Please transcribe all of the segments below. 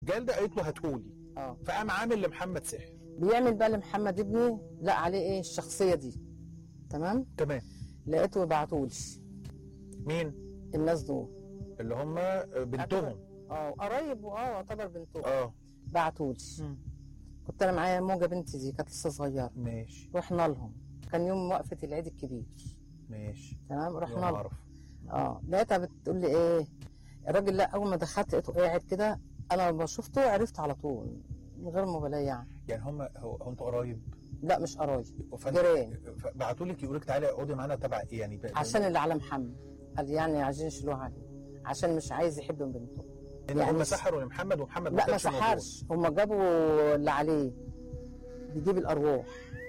جالده قالت له هاتهولي اه فقام عامل لمحمد سحر بيعمل بقى لمحمد ابني لا عليه ايه الشخصيه دي تمام تمام لقيته بعتولي مين الناس دول اللي هم بنتهم اه قرايب اه يعتبر بنتهم اه بعتولي كنت انا معايا موجه بنتي دي كانت لسه صغيره ماشي رحنا لهم كان يوم وقفه العيد الكبير ماشي تمام يوم رحنا لهم عرف اه لقيتها بتقول لي ايه الراجل لا اول ما دخلت لقيته قاعد كده انا لما شفته عرفت على طول من غير مبالاه يعني يعني هم هو, هو انتوا قرايب لا مش قرايب وفن- جيران. بعتوا لك يقول لك تعالي اقعدي معانا تبع ايه يعني بقى- عشان اللي على محمد قال يعني عايزين يشيلوه عليه عشان مش عايز يحب من بنته ان يعني هم س- سحروا لمحمد ومحمد لا ما كانش موجود. سحرش هم جابوا اللي عليه بيجيب الارواح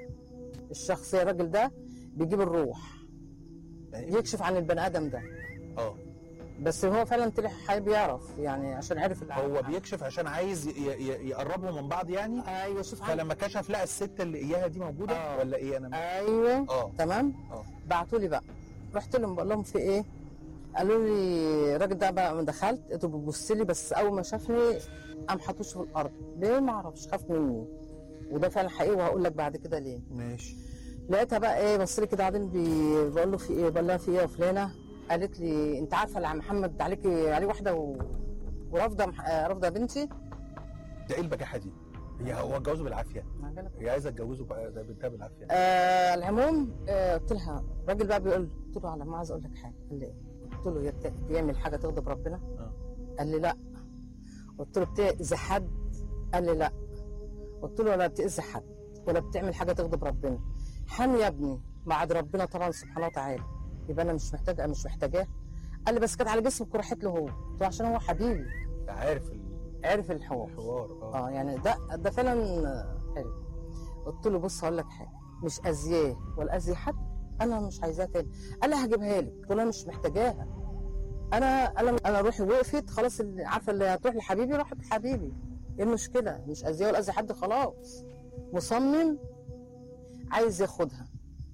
الشخصيه الراجل ده بيجيب الروح يعني يكشف عن البني ادم ده اه بس هو فعلا طلع حابب يعرف يعني عشان عرف اللي هو على- بيكشف عشان عايز ي- ي- يقربوا من بعض يعني ايوه شوف عن- فلما كشف لقى الست اللي اياها دي موجوده آه. ولا ايه انا ايوه اه تمام اه بعتوا لي بقى رحت لهم بقول لهم في ايه قالوا لي الراجل ده بقى ما دخلت لقيته بيبص لي بس اول ما شافني قام حاطوش في الارض ليه ما اعرفش خاف مني وده فعلا حقيقي وهقول لك بعد كده ليه ماشي لقيتها بقى ايه بص لي كده بعدين بي- بقول له في ايه بقول لها في ايه يا فلانه قالت لي انت عارفه اللي عم محمد عليكي عليه واحده و... ورافضه مح... آه، رافضه بنتي ده ايه البجاحه دي؟ هي هو اتجوزه بالعافيه ما بالك هي عايزه تجوزه بقى ده بنتها بالعافيه آه العموم آه قلت لها الراجل بقى بيقول قلت له على ما عايز اقول لك حاجه قال لي ايه قلت له هي بت- بيعمل حاجه تغضب ربنا اه قال لي لا قلت له بتأذي حد قال لي لا قلت له ولا بتأذي حد ولا بتعمل حاجه تغضب ربنا حامي يا ابني بعد ربنا طبعا سبحانه وتعالى يبقى انا مش محتاجه مش محتاجاه قال لي بس كانت على جسمك وراحت له هو قلت له عشان هو حبيبي ده عارف ال- عرف الحوار الحوار اه اه يعني ده ده فعلا حلو قلت له بص هقول لك حاجه مش اذياه ولا اذي حد انا مش عايزاها تاني قال لي هجيبها لك قلت له انا مش محتاجاها انا انا انا روحي وقفت خلاص اللي عارفه اللي هتروح لحبيبي راحت لحبيبي ايه المشكله مش اذياه ولا اذي حد خلاص مصمم عايز ياخدها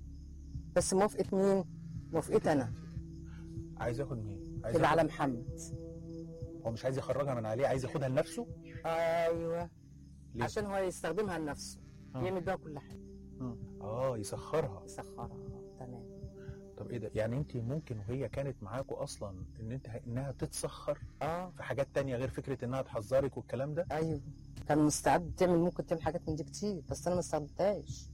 بس موافقه مين موافقتي انا عايز ياخد مين؟ عايز اللي ياخد- على محمد هو مش عايز يخرجها من عليه عايز ياخدها لنفسه ايوه ليه؟ عشان هو يستخدمها لنفسه آه. يعمل بيها كل حاجه اه اه يسخرها يسخرها تمام طب ايه ده يعني انت ممكن وهي كانت معاكوا اصلا ان انت انها تتسخر اه في حاجات تانية غير فكره انها تحذرك والكلام ده ايوه كان مستعد تعمل ممكن تعمل حاجات من دي كتير بس انا ما استخدمتهاش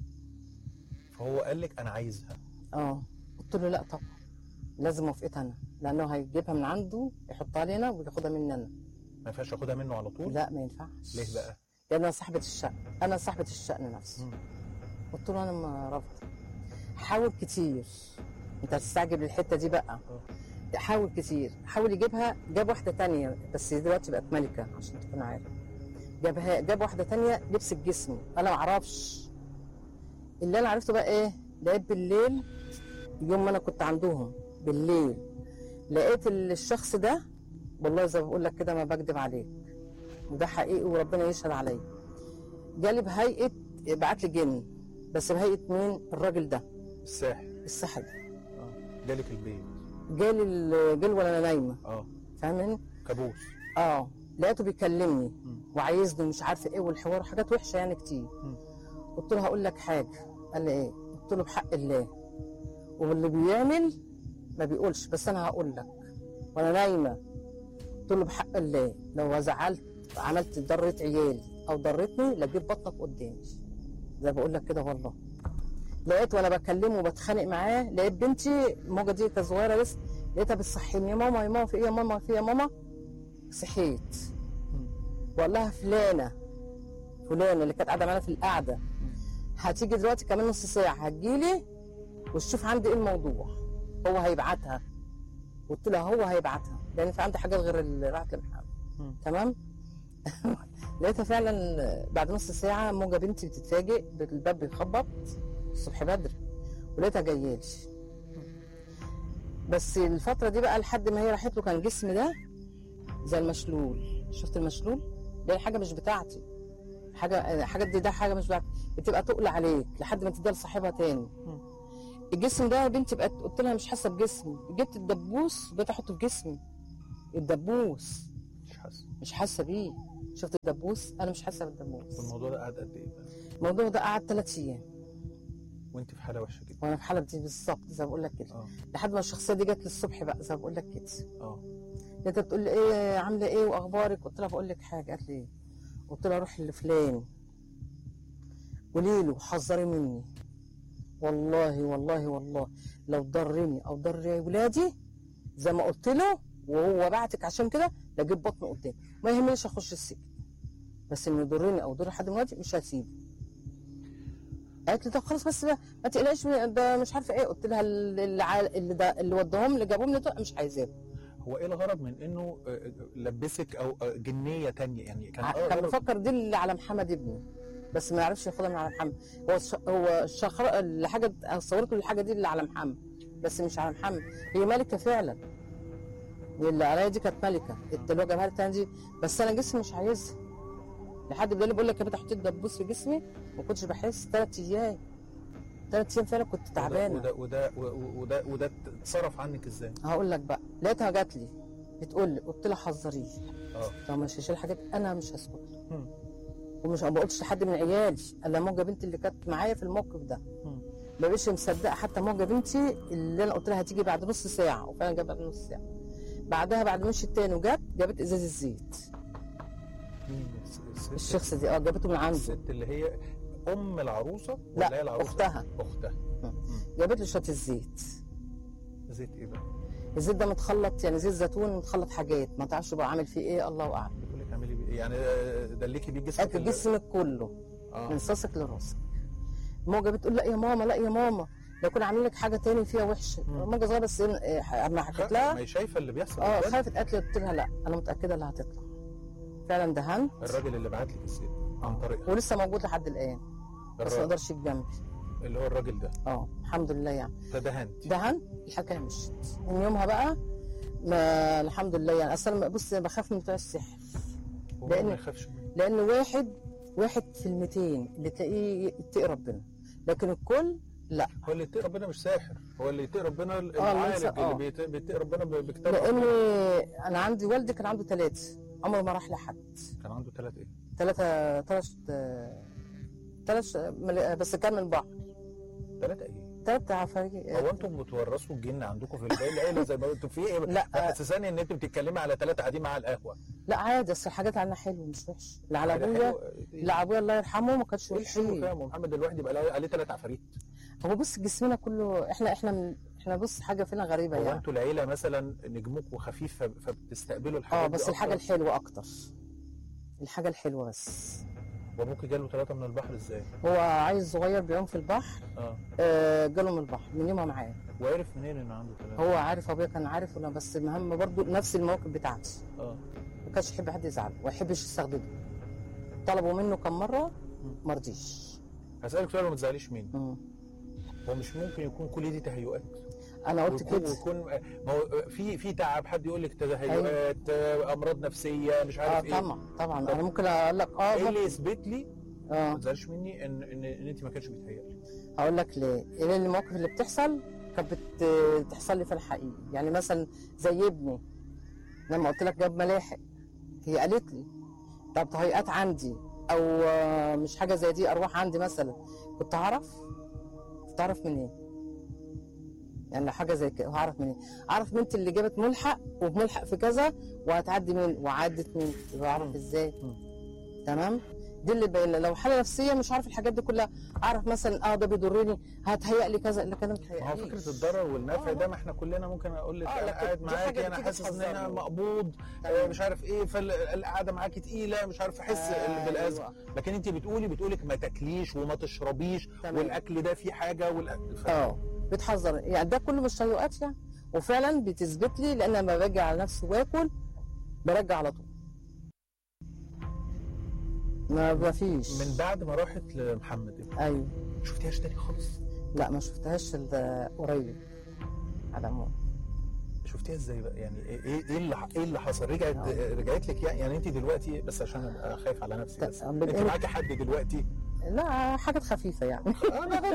فهو قال لك انا عايزها اه قلت له لا طبعا لازم موافقتها انا لانه هيجيبها من عنده يحطها لي انا وياخدها مني انا ما ينفعش اخدها منه على طول لا ما ينفعش ليه بقى لان انا صاحبه الشأن انا صاحبه الشأن نفسه مم. قلت له انا ما رافضه حاول كتير انت هتستعجب الحته دي بقى حاول كتير حاول يجيبها جاب واحده تانية بس دلوقتي بقت ملكه عشان تكون عارف جابها جاب واحده تانية لبست جسمي انا ما اعرفش اللي انا عرفته بقى ايه لقيت بالليل يوم ما انا كنت عندهم بالليل لقيت الشخص ده والله زي ما بقول لك كده ما بكذب عليك وده حقيقي وربنا يشهد عليا جالي بهيئه بعت لي جن بس بهيئه مين الراجل ده الساحر السحر ده اه جالك البيت جالي ال- جالي وانا نايمه اه فاهمني كابوس اه لقيته بيكلمني مم. وعايزني ومش عارفه ايه والحوار حاجات وحشه يعني كتير مم. قلت له هقول لك حاجه قال لي ايه قلت له بحق الله واللي بيعمل ما بيقولش بس انا هقول لك وانا نايمه قلت له بحق الله لو زعلت عملت ضريت عيالي او ضرتني لاجيب بطنك قدامي زي بقول لك كده والله لقيت وانا بكلمه وبتخانق معاه لقيت بنتي الموجه دي كانت صغيره لسه لقيتها بتصحيني يا ماما يا ماما في ايه يا ماما في ايه يا ماما صحيت وقال لها فلانه فلانه اللي كانت قاعده معانا في القعده هتيجي دلوقتي كمان نص ساعه هتجيلي وتشوف عندي ايه الموضوع هو هيبعتها قلت لها هو هيبعتها لان في عندي حاجات غير اللي راحت لمحمد مم. تمام لقيتها فعلا بعد نص ساعه موجه بنتي بتتفاجئ بالباب بيخبط الصبح بدري ولقيتها جايه لي بس الفتره دي بقى لحد ما هي راحت له كان جسمي ده زي المشلول شفت المشلول ده حاجه مش بتاعتي حاجه حاجه دي ده حاجه مش بتاعتي بتبقى تقل عليك لحد ما تديها لصاحبها تاني الجسم ده يا بنتي بقت قلت لها مش حاسه بجسمي جبت الدبوس بقيت احطه في جسمي الدبوس حاسه مش حاسه بيه شفت الدبوس انا مش حاسه بالدبوس والموضوع ده قعد قد ايه بقى؟ الموضوع ده قعد ثلاث ايام وانت في حاله وحشه جدا وانا في حاله دي بالظبط زي ما بقول لك كده اه لحد ما الشخصيه دي جت لي الصبح بقى زي ما بقول لك كده اه انت بتقول لي ايه عامله ايه واخبارك قلت لها بقول لك حاجه قالت لي ايه قلت لها روحي لفلان قولي له حذري مني والله والله والله لو ضرني او ضر ولادي زي ما قلت له وهو بعتك عشان كده لاجيب بطنه قدامي ما يهمنيش اخش السجن بس انه يضرني او يضر حد من ولادي مش هسيبه قالت لي طب خلاص بس ما ما تقلقش ده مش عارفه ايه قلت لها اللي عا- اللي ده اللي وداهم اللي جابوهم لي دول مش عايزاهم هو ايه الغرض من انه آه، آه، لبسك او آه، جنيه تانية يعني كان ع- آه كان غرض- بفكر دي اللي على محمد ابني بس ما يعرفش ياخدها من على محمد هو الش... هو الشخر الحاجه صورته الحاجه دي اللي على محمد بس مش على محمد هي ملكه فعلا اللي عليا دي كانت ملكه اللي هو جابها لي تاني دي بس انا جسمي مش عايزها لحد بالليل بقول لك يا بنت حطيت دبوس في جسمي ما كنتش بحس ثلاث ايام ثلاث ايام فعلا كنت تعبانه وده وده وده وده, وده اتصرف عنك ازاي؟ هقول لك بقى لقيتها جات لي بتقول لي قلت لها حذريه اه لو مش هشيل حاجات انا مش هسكت مم. ومش ما بقولش لحد من عيالي الا موجه بنتي اللي كانت معايا في الموقف ده مم. ما بقتش مصدقه حتى موجه بنتي اللي انا قلت لها هتيجي بعد نص ساعه وفعلا جت بعد نص ساعه بعدها بعد مشي التاني وجت جابت ازاز الزيت مين الس- الست الشخص دي اه جابته من عنده الست اللي هي ام العروسه لا، ولا هي العروسه؟ أختها. اختها جابت له شويه الزيت زيت ايه بقى؟ الزيت ده متخلط يعني زيت زيتون متخلط حاجات ما تعرفش بقى عامل فيه ايه الله اعلم بتقول لك اعملي بيه يعني آه، دلكي بيه جسمك اكل ال- جسمك كله اه من صاصك لراسك موجه بتقول لا يا ماما لا يا ماما لو كنا عاملين لك حاجه تاني فيها وحشه مم. موجه صغيره بس إيه، اما حكيت لها ما هي شايفه اللي بيحصل اه قدام. خافت قالت لي قلت لها لا انا متاكده اللي هتطلع فعلا دهنت الراجل اللي بعت لك الزيت عن طريقها ولسه موجود لحد الان بس ما الراجل يقدرش يجي جنبي اللي هو الراجل ده اه الحمد لله يعني فدهنت دهن الحكايه مشيت من يومها بقى ما الحمد لله يعني اصلا بص بخاف من بتوع السحر هو لأن- ما يخافش منه لان واحد واحد في الميتين اللي تلاقيه يتقي ربنا لكن الكل لا هو اللي يتقي ربنا مش ساحر هو اللي يتقي ربنا اللي المعالج ينسى- اللي آه. بيت- بيتقي ربنا ب- بكتاب لان ربنا. انا عندي والدي كان عنده ثلاثه عمره ما راح لحد كان عنده ثلاث ايه؟ ثلاثه ثلاث ثلاث بس كان من بحر ثلاثة ايه؟ ثلاث عفاريت هو انتم بتورثوا الجن عندكم في البيت العيله زي ما انتم في ايه؟ لا. حسساني ان انتوا بتتكلمي على ثلاثة قاعدين مع القهوه لا عادي بس الحاجات عندنا حلوه مش وحشه اللي على حاجة ابويا حلوة. اللي على ابويا الله يرحمه ما كانش ايه الحلو وحش فيها محمد الواحد يبقى له- عليه ثلاث عفاريت هو بص جسمنا كله احنا احنا من احنا بص حاجه فينا غريبه هو يعني انتوا العيله مثلا نجمكم خفيف فب- فبتستقبلوا الحاجات اه دي بس الحاجه أكتر؟ الحلوه اكتر الحاجه الحلوه بس وابوك جاله ثلاثه من البحر ازاي؟ هو عيل صغير بيعوم في البحر اه آه جاله من البحر من يومها معاه وعرف منين انه عنده ثلاثه؟ هو عارف ابويا كان عارف ولا بس المهم برضو نفس المواقف بتاعتي اه ما كانش يحب حد يزعله وما يحبش يستخدمه طلبوا منه كم مره ما رضيش هسألك سؤال وما تزعليش مني مم. هو مش ممكن يكون كل دي تهيؤات انا قلت ويكون كده ويكون ما هو في في تعب حد يقول لك تهيؤات آه، امراض نفسيه مش اه عارف ايه طبعا طبعا انا ممكن اقول لك اه ايه ده- اللي يثبت لي ما اه تزعلش مني ان ان, إن انت ما كانش بيتهيألي هقول لك ليه ايه المواقف اللي بتحصل كانت بت- بتحصل لي في الحقيقه يعني مثلا زي ابني لما قلت لك جاب ملاحق هي قالت لي طب تهيئات عندي او آه، مش حاجه زي دي ارواح عندي مثلا كنت اعرف كنت اعرف منين يعني لو حاجه زي كده هعرف منين اعرف بنتي اللي جابت ملحق وبملحق في كذا وهتعدي مين وعدت مين يبقى اعرف ازاي مم. تمام دي اللي باين لو حاله نفسيه مش عارف الحاجات دي كلها اعرف مثلا اه ده بيضرني هتهيأ لي كذا لكن انا ما هو متهيأليش فكره الضرر والنفع آه، ده ما احنا كلنا ممكن اقول لك آه، انا لكن قاعد دي معاكي حاجة انا بتيجي حاسس ان انا تحذرني. مقبوض آه، تمام. مش عارف ايه فالقعده معاكي تقيله مش عارف احس أيوة. بالازمه لكن انت بتقولي بتقولك ما تاكليش وما تشربيش تمام. والاكل ده فيه حاجه والاكل ف... اه بتحذر يعني ده كله مش تهيؤات يعني وفعلا بتثبت لي لان لما باجي على نفسي واكل برجع على طول ما ما فيش من بعد ما راحت لمحمد ايوه ما شفتيهاش تاني خالص لا ما شفتهاش إلا قريب على العموم شفتيها ازاي بقى يعني ايه ايه إيه اللي ايه اللي حصل رجعت آه. رجعت لك يعني, يعني انت دلوقتي بس عشان ابقى خايف على نفسي بس طب انت بالإيه؟ معاكي حد دلوقتي لا حاجات خفيفه يعني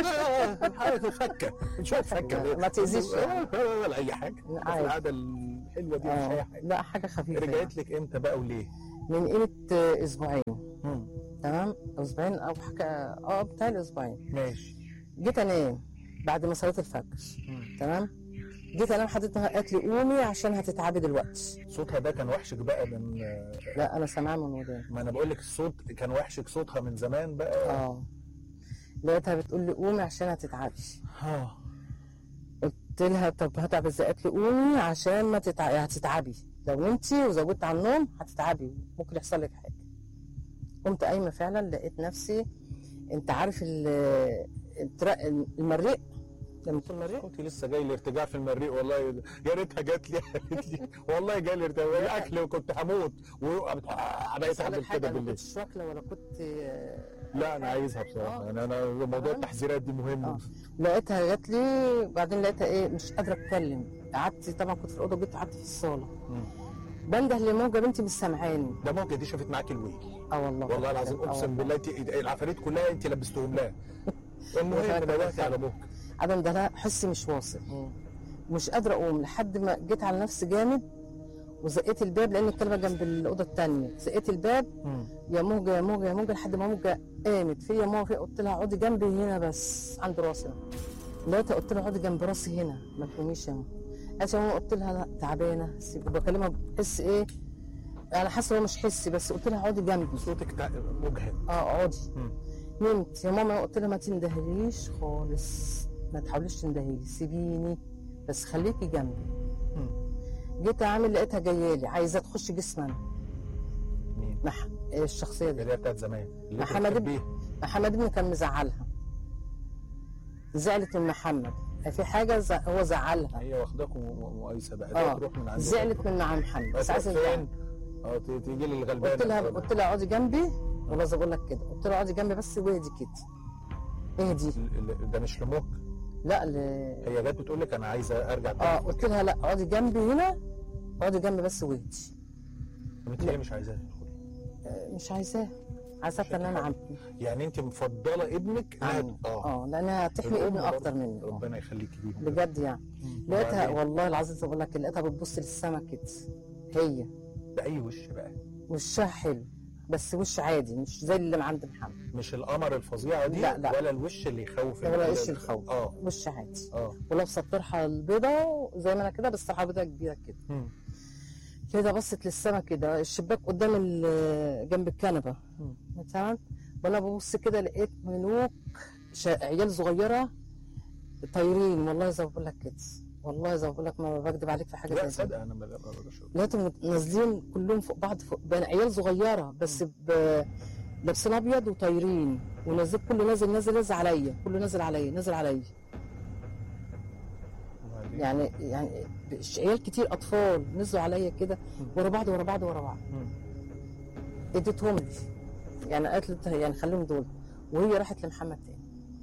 انا حاجه فكه شويه فكه ما تأذيش يعني. ولا اي حاجه في عادي. القعده الحلوه دي مش اي اه حاجه لا حاجه خفيفه يعني. رجعت لك امتى بقى وليه؟ من قيمه آه، اسبوعين مم. تمام اسبوعين او حاجه اه بتاع الاسبوعين ماشي جيت انام بعد ما صليت الفجر مم. تمام جيت انام حضرتها قالت لي قومي عشان هتتعبي دلوقتي صوتها ده كان وحشك بقى من لا انا سامعاه من وداني ما انا بقول لك الصوت كان وحشك صوتها من زمان بقى اه لقيتها بتقول لي قومي عشان هتتعبي اه قلت لها طب هتعب ازاي قالت لي قومي عشان ما تتع... هتتعبي لو نمتي وزودت على النوم هتتعبي ممكن يحصل لك حاجه قمت قايمه فعلا لقيت نفسي انت عارف ال- التر- المريء لما يكون مريء كنت لسه جاي لي ارتجاع في المريء والله يا ريتها جات لي قالت لي والله جاي لي ارتجاع الاكل وكنت هموت وبقيت بس أقول اعمل لك حاجه كده انا ما بالليل كنتش واكله ولا كنت لا انا عايزها بصراحه آه. يعني انا موضوع تمام. التحذيرات دي مهم آه. لقيتها جات لي بعدين لقيتها ايه مش قادره اتكلم قعدت طبعا كنت في الاوضه جيت قعدت في الصاله مم. بنده لموجه بنتي مش سامعاني ده ممكن دي شافت معاك الويل اه والله والله العظيم آه اقسم والله. بالله انت العفاريت كلها انت لبستهم لها المهم وفاكر- دلوقتي على ابوك عدم ده لا حسي مش واصل مش قادره اقوم لحد ما جيت على نفسي جامد وزقيت الباب لان الكلمه جنب الاوضه الثانيه زقيت الباب يا موجه يا موجه يا موجه لحد ما موجه قامت فيا موجه قلت لها اقعدي جنبي هنا بس عند راسي لقيتها قلت لها اقعدي جنب راسي هنا ما تقوميش يا ماما قالت يا ماما قلت لها لا تعبانه سيب- بكلمها بحس ايه انا حاسه هو مش حسي بس قلت لها اقعدي جنبي صوتك تع- مجهد اه اقعدي مم. نمت يا ماما قلت لها ما تندهليش خالص ما تحاوليش تندهلي سيبيني بس خليكي جنبي مم. جيت اعمل لقيتها جايه لي عايزه تخش جسمنا مين؟ مح... الشخصيه دي اللي هي بتاعت زمان اللي انت محمد بتحبيه. محمد ابني كان مزعلها زعلت من محمد في حاجه ز... هو زعلها هي واخداكم مقايسه بقى اه ده تروح من عندك زعلت من مع محمد بس بس عايزه فين؟ تزعل. اه ت- تيجي لي الغلبانه قلت لها قلت لها اقعدي جنبي والله زي بقول لك كده قلت لها اقعدي جنبي بس واهدي كده اهدي ال- ال- ده مش لموك لا ل... هي جت بتقول لك انا عايزه ارجع اه تاني قلت لها لا اقعدي جنبي هنا اقعدي جنبي بس واهدي طب انت ليه مش عايزاها تدخل؟ آه، مش عايزاه عايزاه ان انا عم يعني انت مفضله ابنك إنها- عني اه اه لانها تحمي الأم ابني برضه اكتر مني آه. ربنا يخليكي ليهم بجد يعني لقيتها وبعدين؟ والله العظيم زي ما بقول لك لقيتها بتبص للسما كده هي باي وش بقى وشها حلو بس وش عادي مش زي اللي عند محمد مش القمر الفظيعه دي لا، لا. ولا الوش اللي يخوف ولا ال- وش الخوف اه وش عادي اه ولابسه الطرحه البيضاء زي ما انا كده بس الطرحه البيضاء كبيره كده مم. كده بصت للسما كده الشباك قدام ال- جنب الكنبه مم. تمام وانا ببص كده لقيت ملوك شا- عيال صغيره طايرين والله زي ما بقول لك كده والله زي ما بقول لك ما بكذب عليك في حاجه لا زي كده صدق انا ما بقدرش أقول. لقيتهم نازلين كلهم فوق بعض فوق بين عيال صغيره بس ب... لابسين ابيض وطايرين ونازل كله نازل نازل نازل عليا كله نازل عليا نازل عليا وبعدين؟ يعني يعني ش- عيال كتير اطفال نزلوا عليا كده ورا بعض ورا بعض ورا بعض مم. اديتهم لي يعني قالت لي يعني خليهم دول وهي راحت لمحمد تاني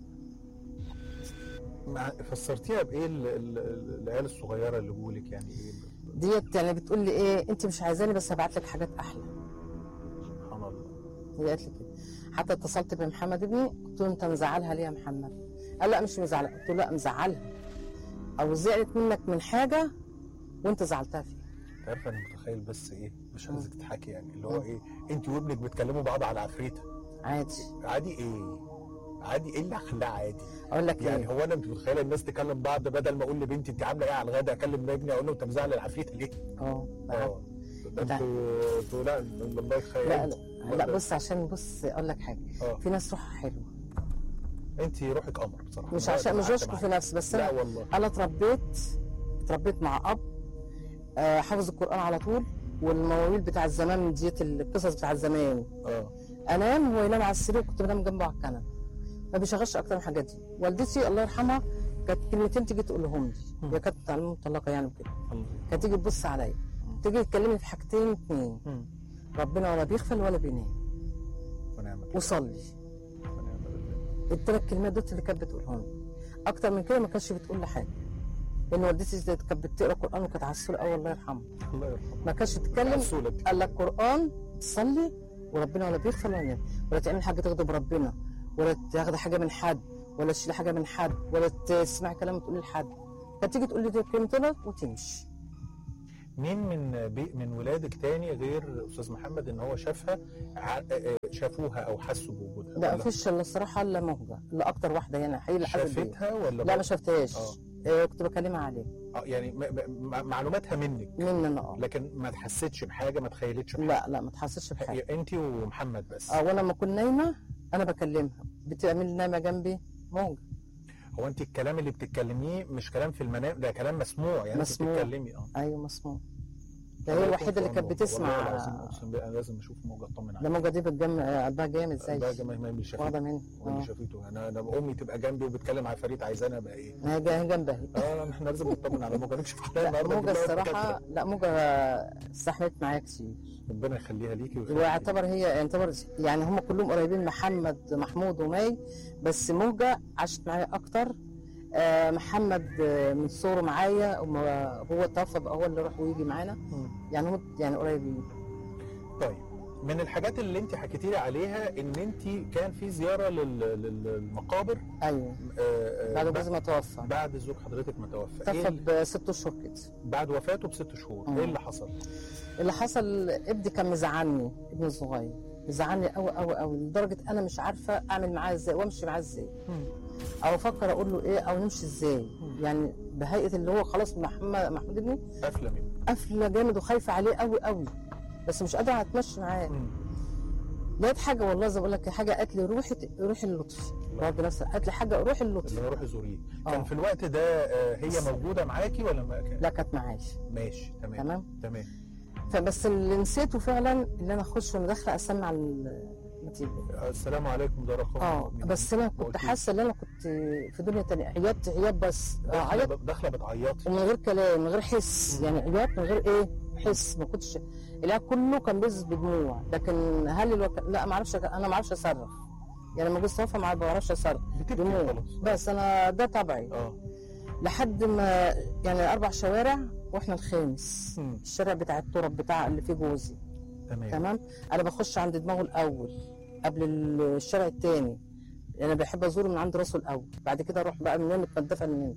مع- فسرتيها بايه ال- ال- ال- العيال الصغيره اللي بقولك يعني ايه ديت يعني بتقول لي ايه انت مش عايزاني بس هبعت لك حاجات احلى سبحان الله هي قالت لي كده حتى اتصلت بمحمد ابني قلت له انت مزعلها ليه يا محمد قال لا مش مزعلها قلت له لا مزعلها او زعلت منك من حاجه وانت زعلتها فيها انت عارفه انا متخيل بس ايه مش مم. عايزك تضحكي يعني اللي هو مم. ايه انت وابنك بتكلموا بعض على عفريته عادي عادي ايه عادي ايه اللي خلاها عادي اقول لك يعني ايه هو انا انت متخيله الناس تكلم بعض بدل ما اقول لبنتي انت عامله ايه على الغدا اكلم ابني اقول له انت مزعل العفريته ليه؟ اه اه ده لا. انتوا انتوا لا الله يخير لا لا, لا بص عشان بص اقول لك حاجه اه في ناس روحها حلوه انت روحك قمر بصراحه مش أنا عشان مش قعدت بشكر في معاك. نفسي بس لا انا والله انا اتربيت اتربيت مع اب آه، حافظ القران على طول والمواويل بتاع الزمان ديت القصص بتاع الزمان اه انام هو ينام على السرير كنت بنام جنبه على الكنبه ما بيشغلش اكتر من الحاجات دي والدتي الله يرحمها كانت كلمتين تيجي تقولهم لي مم. هي كانت متعلمه مطلقه يعني وكده الله كانت تيجي تبص عليا تيجي تكلمني في حاجتين اتنين مم. ربنا ولا بيغفل ولا بينام ونعم بالله. وصلي ونعم بالله. الثلاث كلمات دول اللي كانت بتقولهم لي اكتر من كده ما كانتش بتقول لي حاجه لان والدتي كانت بتقرا قران وكانت عسوله قوي الله يرحمها الله يرحمه ما كانتش تتكلم السولة دي. قال لك قران تصلي وربنا ولا بيغفر ولا ينام ولا تعمل حاجه تغضب ربنا ولا تاخد حاجه من حد ولا تشيل حاجه من حد ولا تسمع كلام تقول لحد كانت تيجي تقول لي دي الكلمتين دول وتمشي مين من بي من ولادك تاني غير استاذ محمد ان هو شافها ع- آه، شافوها او حسوا بوجودها لا ولا مفيش الا الصراحه الا مهجه الا اكتر واحده هنا حقيقي لحد البيت. شافتها ولا لا برضه؟ ما شفتهاش آه. آه، كنت بكلمها عليه اه يعني م- م- معلوماتها منك مني انا اه لكن ما تحسيتش بحاجه ما تخيلتش بحاجه لا لا ما تحسسش بحاجه انت ومحمد بس اه وانا لما كنت نايمه انا بكلمها بتعمل نايمه جنبي مهجه هو انت الكلام اللي بتتكلميه مش كلام في المنام ده كلام مسموع يعني مسموع. انت بتتكلمي اه ايوه مسموع ده هي الوحيده اللي كانت والله بتسمع العظيم اقسم بالله انا لازم اشوف موجه اطمن ده عليها موجه دي بتجمع قلبها جامد زي ده جماعه ما اللي شافته واخده مني واللي اه شافته انا انا امي تبقى جنبي وبتكلم على فريد عايزانا ابقى ايه هي جا- هي جنبها اه احنا لازم نطمن على موجه نكشف عليها لا النهارده موجه بالله الصراحه والدكاترة. لا موجه استحملت معايا كتير ربنا يخليها ليكي ويخليها واعتبر هي يعتبر يعني هم كلهم قريبين محمد محمود ومي بس موجة عاشت معايا اكتر آه، محمد آه، من صغره معايا وما- هو توفى بقى هو اللي يروح ويجي معانا مم. يعني هم يعني قريبين طيب من الحاجات اللي انت حكيتي لي عليها ان انت كان في زياره لل- لل- للمقابر ايوه آه، آه، بعد بعد- جوزي ما توفى بعد زوج حضرتك ما توفى ايه توفى اللي- بست اشهر كده بعد وفاته بست شهور مم. ايه اللي حصل؟ اللي حصل ابني كان مزعلني ابني الصغير مزعلني قوي قوي قوي لدرجه انا مش عارفه اعمل معاه ازاي وامشي معاه ازاي او افكر اقول له ايه او نمشي ازاي يعني بهيئه اللي هو خلاص محمد محمود ابني قافله منه قافله جامد وخايفه عليه قوي قوي بس مش قادره اتمشي معاه مم. لقيت حاجه والله زي بقول لك حاجه قالت لي روحي روحي اللطفي برضه نفسها قالت لي حاجه روحي اللي اللطفي هو روحي زوريه آه. كان في الوقت ده آه، هي موجوده معاكي ولا ما كان؟ لا كانت معايا ماشي تمام تمام تمام فبس اللي نسيته فعلا اللي انا اخش وانا داخله اسمع النتيجه السلام عليكم ده رقم اه بس انا ما كنت قلتيش. حاسه ان انا كنت في دنيا تانية عيطت عياط بس آه، داخله عيط ب- داخله بتعيطي ومن غير كلام من غير حس يعني عياط من غير ايه حس ما كنتش العياط كله كان بيز بدموع لكن هل الوك... لا ما اعرفش انا ما اعرفش اصرف يعني لما جوزي توفى ما بعرفش اصرف بتبكي دموع خلاص بس انا ده طبعي اه لحد ما يعني اربع شوارع واحنا الخامس مم. الشارع بتاع التراب بتاع اللي فيه جوزي تمام تمام انا بخش عند دماغه الاول قبل الشارع التاني انا بحب ازوره من عند راسه الاول بعد كده اروح بقى منين متندفه منين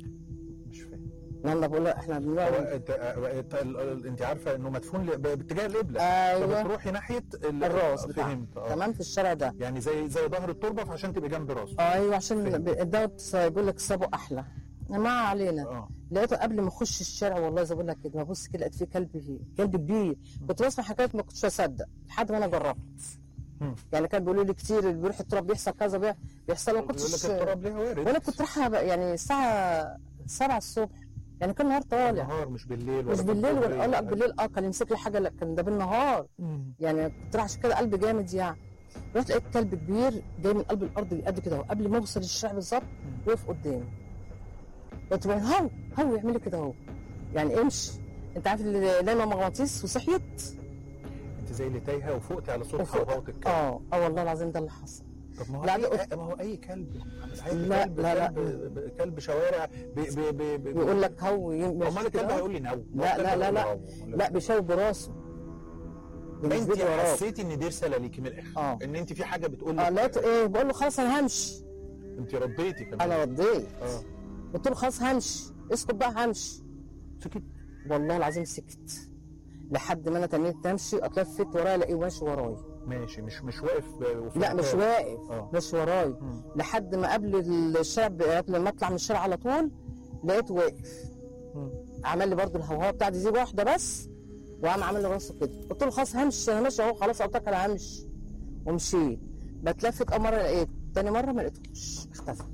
مش فاهم انا بقول له احنا هو بنقعد انت آه، انت ال- ال- انت عارفه انه مدفون ل- ب- باتجاه القبله ايوه فبتروحي ناحيه ال- الراس آه، بتاعه فهمت اه تمام في الشارع ده يعني زي زي ظهر التربه فعشان تبقى جنب راسه ايوه عشان فهمت. ب- دوت بيقول لك صابه احلى ما علينا اه لقيته قبل ما اخش الشارع والله زي بقول لك كده ببص كده لقيت فيه كلب فيه كلب كبير كنت بسمع حكايات ما كنتش اصدق لحد ما انا جربت مم. يعني كان بيقولوا لي كتير اللي بيروح التراب بيحصل كذا بي- بيحصل ما يقول لك كنتش التراب ليه وارد وانا كنت رايحه بقى يعني الساعه 7 الصبح يعني كان نهار طالع النهار مش بالليل مش ولا بالليل بالظهر ولا اه لا بالليل اه كان يمسك لي حاجه لا كان ده بالنهار مم. يعني كنت رايحه عشان كده قلبي جامد يعني رحت لقيت كلب كبير جاي من قلب الارض قد كده اهو قبل ما اوصل الشارع بالظبط وقف قدامي قلت له هو هو يعمل لي كده اهو يعني امشي انت عارف اللي نايمه مغناطيس وصحيت انت زي اللي تايهه وفقتي على صوت وفوق- حوهوة الكلب اه اه والله العظيم ده اللي حصل طب ما هو لا، أي ده- ما هو اي كلب عادي لا، كلب لا، لا. كلب ب- كلب شوارع بي بي بي بي يقول لك هو يمشي امال الكلب كده. هيقول لي نو لا، لا، لا، لا. لا بيشاور براسه انت بينزل وراه حسيتي ان دي رساله ليكي من الاخر اه. ان انت في حاجه بتقول اه لك لقيته ايه بقول له خلاص انا همشي انت رديتي كمان انا رديت اه قلت له خلاص همشي اسكت بقى همشي سكت والله العظيم سكت لحد ما انا تنيت امشي اتلفت ورايا الاقيه ماشي ورايا ماشي مش مش واقف وفي لا مش مكان. واقف اه. ماشي ورايا مم. لحد ما قبل الشعب قبل ما اطلع من الشارع على طول لقيته واقف مم. عمل لي برضو الهوهوه بتاعتي دي واحده بس وقام عامل لي راسه كده قلت له خلاص همشي انا ماشي اهو خلاص قلت لك انا همشي ومشيت بتلفت اول مره لقيت تاني مره ما لقيتهوش اختفى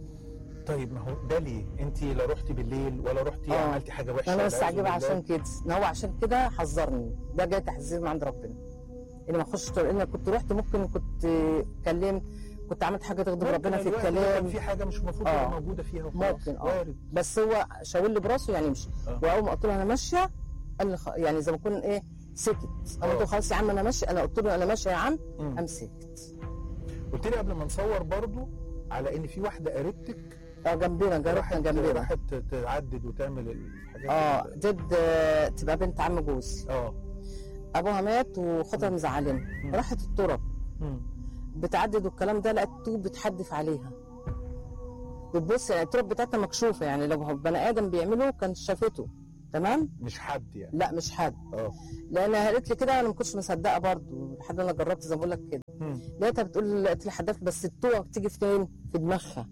طيب ما هو ده ليه انت لا رحتي بالليل ولا رحتي اه. عملتي حاجه وحشه انا والعياذ مستعجبه بالله. عشان كده ان هو عشان كده حذرني ده جاي تحذير من عند ربنا ان ما اخش لان أنا كنت رحت ممكن كنت كلمت كنت عملت حاجه تغضب ممكن ربنا في الوقت ده كان الكلام في حاجه مش المفروض اه. تبقى موجوده فيها وخلاص. ممكن اه وارد بس هو شاور لي براسه يعني يمشي اه. واول ما قلت له انا ماشيه قال لي خ... يعني زي ما يكون ايه سكت انا قلت له خلاص يا عم انا ماشي انا قلت له انا ماشيه يا عم مم. قام سكت قلت لي قبل ما نصور برضو على ان في واحده قريبتك اه جنبنا جارتنا راحت جنبنا راحت تعدد وتعمل الحاجات اه ال- جد آه، تبقى بنت عم جوزي اه ابوها مات وخطها مزعلين مم. راحت التراب مم. بتعدد والكلام ده لقيت طوب بتحدف عليها بتبص يعني التراب بتاعتها مكشوفه يعني لو بني ادم بيعمله كان شافته تمام مش حد يعني لا مش حد اه لان قالت لي كده انا ما كنتش مصدقه برضه لحد انا جربت زي ما بقول لك كده مم. لقيتها بتقول قلت لي حدفت بس الطوبه بتيجي فين في دماغها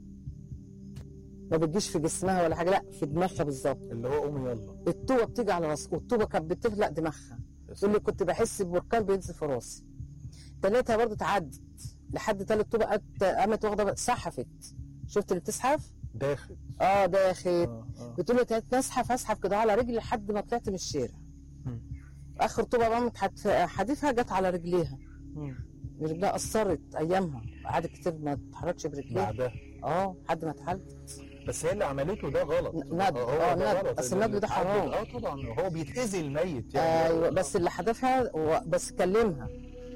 ما بتجيش في جسمها ولا حاجه لا في دماغها بالظبط اللي هو قوم يلا الطوبه بتيجي على راسها والطوبه كانت بتفلق دماغها تقول لي كنت بحس ببركان بينزل في راسي تلاتها برضه تعدت لحد تالت طوبه قامت- قامت واخده سحفت شفت اللي بتسحف؟ داخل اه داخل اه اه بتقول لي تلات نسحف اسحف كده على رجلي لحد ما طلعت من الشارع مم. اخر طوبه بقى متحت- حديفها جت على رجليها مم. رجلها قصرت ايامها قعدت كتير ما تتحركش برجليها بعدها اه لحد ما اتحلت بس هي اللي عملته ده غلط ن- ندب. هو اه، ده ندب. غلط. أصل اللي الندب ده اتعدل- حرام. اه طبعا هو بيتاذي الميت يعني ايوه بس اللي حدفها هو بس كلمها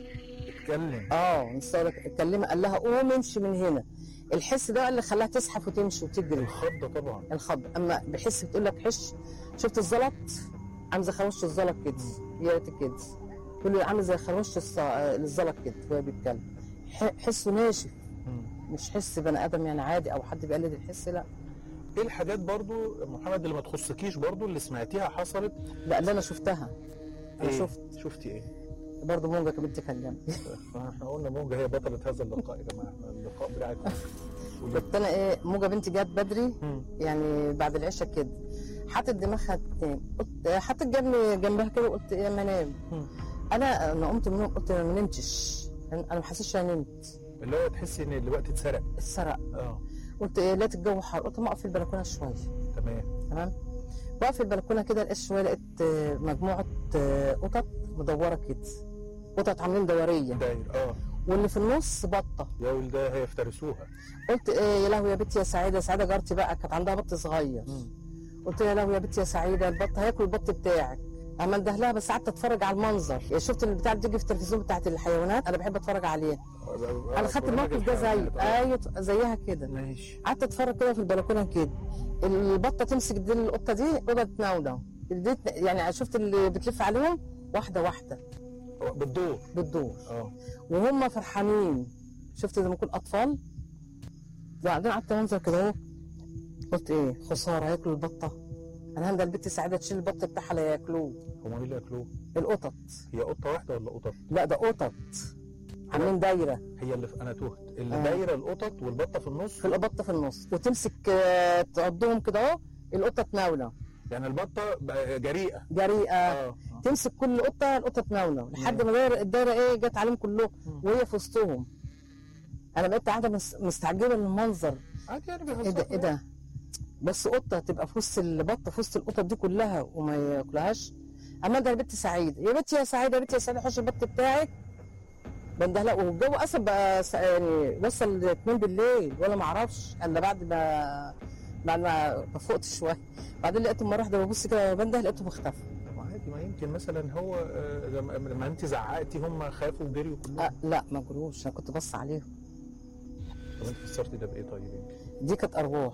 اتكلم اه مستغرق كلمها قال لها قوم امشي من هنا الحس ده اللي خلاها تزحف وتمشي وتجري الخضه طبعا الخض اما بحس بتقول لك حش شفت الزلط عامل زي خروشه الزلط كده يا ريت كده تقول لي عامل زي خروشه الص- الزلط كده وهي بيتكلم ح- حسه ناشف مم. مش حس بني ادم يعني عادي او حد بيقلد الحس لا ايه الحاجات برضو محمد اللي ما تخصكيش برضو اللي سمعتيها حصلت لا اللي انا شفتها انا إيه؟ شفت شفتي ايه؟ برضه موجة كانت كان جنبي احنا قلنا موجة هي بطلة هذا اللقاء يا جماعة احنا اللقاء بتاعتنا كنت انا ايه موجة بنتي جت بدري مم. يعني بعد العشاء كده حطت دماغها تنام قلت حطت جنبي جنبها كده وقلت ايه ما انام مم. انا انا قمت من النوم قلت انا ما نمتش انا ما حسيتش انا نمت اللي هو تحسي ان الوقت اتسرق اتسرق اه قلت ايه لقيت الجو حر قلت ما اقف في البلكونه شويه تمام تمام واقف في البلكونه كده لقيت شويه لقيت آه، مجموعه آه، قطط مدوره كده قطط عاملين دوريه داير اه واللي في النص بطه يا ولدها هيفترسوها قلت ايه يا لهوي يا بنتي يا سعيده سعيده جارتي بقى كانت عندها بط صغير قلت لها يا لهوي يا بنتي يا سعيده البط هياكل البط بتاعك اما انده لها بس قعدت اتفرج على المنظر يعني شفت البتاع اللي بتيجي في التلفزيون بتاعت الحيوانات انا بحب اتفرج عليها انا خدت الموقف ده زي ايوه زيها كده ماشي قعدت اتفرج كده في البلكونه كده البطه تمسك ديل القطه دي قطه تناوله اديت- يعني شفت اللي بتلف عليهم واحده واحده بالدور بتدور اه وهم فرحانين شفت زي ما يكون اطفال بعدين قعدت منظر كده اهو قلت ايه خساره هياكلوا البطه انا هندى البت سعيده تشيل البط بتاعها لا ياكلوه هم مين اللي ياكلوه؟ القطط هي قطة واحدة ولا قطط؟ لا ده قطط عاملين دايره هي اللي في انا تهت اللي آه. دايرة القطط والبطة في النص في البطه في النص وتمسك آه، تعضهم كده اهو القطه تناوله يعني البطة بقى جريئة جريئه اه تمسك كل قطه القطه تناوله لحد ما دايره الدايره ايه جت عليهم كلهم مم. وهي في وسطهم انا بقيت قاعده مس- مستعجبه من المنظر عادي يعني ايه ده ايه ده بس قطه تبقى في وسط البطه في وسط القطط دي كلها وما ياكلهاش اما ده البت سعيده يا بنتي يا سعيده يا بنتي يا سعيده حوش البط بتاعك بنده لا والجو اصلا بقى س- يعني وصل 2 بالليل ولا ما اعرفش الا بعد ما بعد ما ما فقت شويه بعدين لقيته مره واحده ببص كده بنده لقيته مختفي عادي ما يمكن مثلا هو آه، لما لما انت زعقتي هم خافوا وجريوا كلهم أه لا ما جروش انا كنت بص عليهم طب انت فسرتي ده بايه طيب يمكن؟ دي كانت ارواح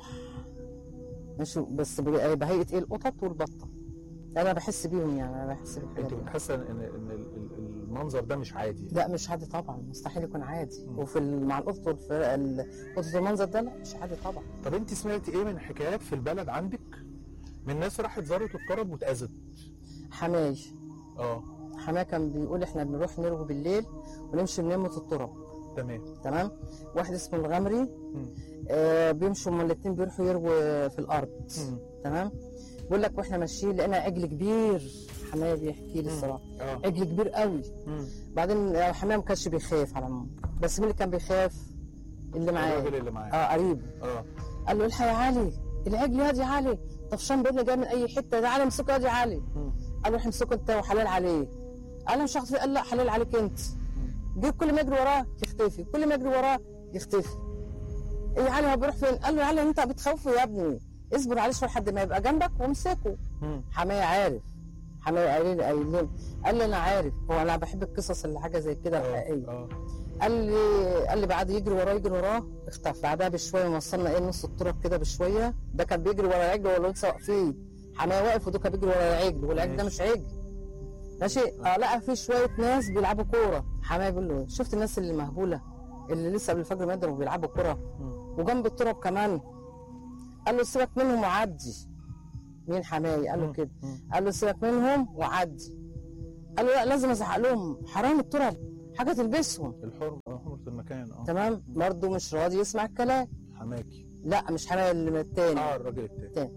ماشي بس ب- بهيئه ايه القطط والبطه انا بحس بيهم يعني انا بحس بالحاجات انت دي. حاسه ان ان ال- ال- المنظر ده مش عادي لا مش عادي طبعا مستحيل يكون عادي مم. وفي ال- مع القطط والف- ال- القطط المنظر ده لا مش عادي طبعا طب انت سمعتي ايه من حكايات في البلد عندك من ناس راحت زارت الطرب واتاذت حماي اه حماي كان بيقول احنا بنروح نروي بالليل ونمشي بنمة التراب تمام تمام واحد اسمه الغمري مم. آه بيمشوا هما الاتنين بيروحوا يرووا في الارض مم. تمام بيقول لك واحنا ماشيين لقينا عجل كبير حماية بيحكي لي مم. الصراحه اه عجل كبير قوي مم. بعدين آه، حماية ما كانش بيخاف على العموم بس مين اللي كان بيخاف اللي معاه الراجل اللي معاه اه قريب اه قال له الحق يا علي العجل يا دي علي طفشان بينا جاي من اي حته تعالى امسكه يا دي علي مم. قال له امسكه انت وحلال عليه قال له مش هاخد فيه. قال لا حلال عليك انت جيب كل ما يجري وراه يختفي كل ما يجري وراه يختفي ايه يا علي هو بيروح فين قال له يا علي انت بتخوفه يا ابني اصبر عليه شويه لحد ما يبقى جنبك وامسكه مم. حماية عارف حماية قايلين قايلين قال لي انا عارف هو انا بحب القصص اللي حاجه زي كده اه الحقيقيه اه قال لي قال لي بعد يجري وراه يجري وراه اختفى بعدها بشويه وصلنا ايه نص الطرق كده بشويه ده كان بيجري ورا العجل ولا لسه واقفين حماية واقف وده كان بيجري ورا العجل والعجل ده مش عجل ماشي اه لقى في شويه ناس بيلعبوا كوره حماية بيقول له شفت الناس اللي مهبوله اللي لسه قبل الفجر ما يقدروا بيلعبوا كوره مم. وجنب التراب كمان قال له سيبك منهم وعدي مين حماي قال له مم. كده مم. قال له سيبك منهم وعدي قال له لا لازم ازعق لهم حرام التراب حاجه تلبسهم الحرمه اه حرمه المكان اه تمام برضه مش راضي يسمع الكلام حماكي لا مش حماية اللي من التاني اه الراجل التاني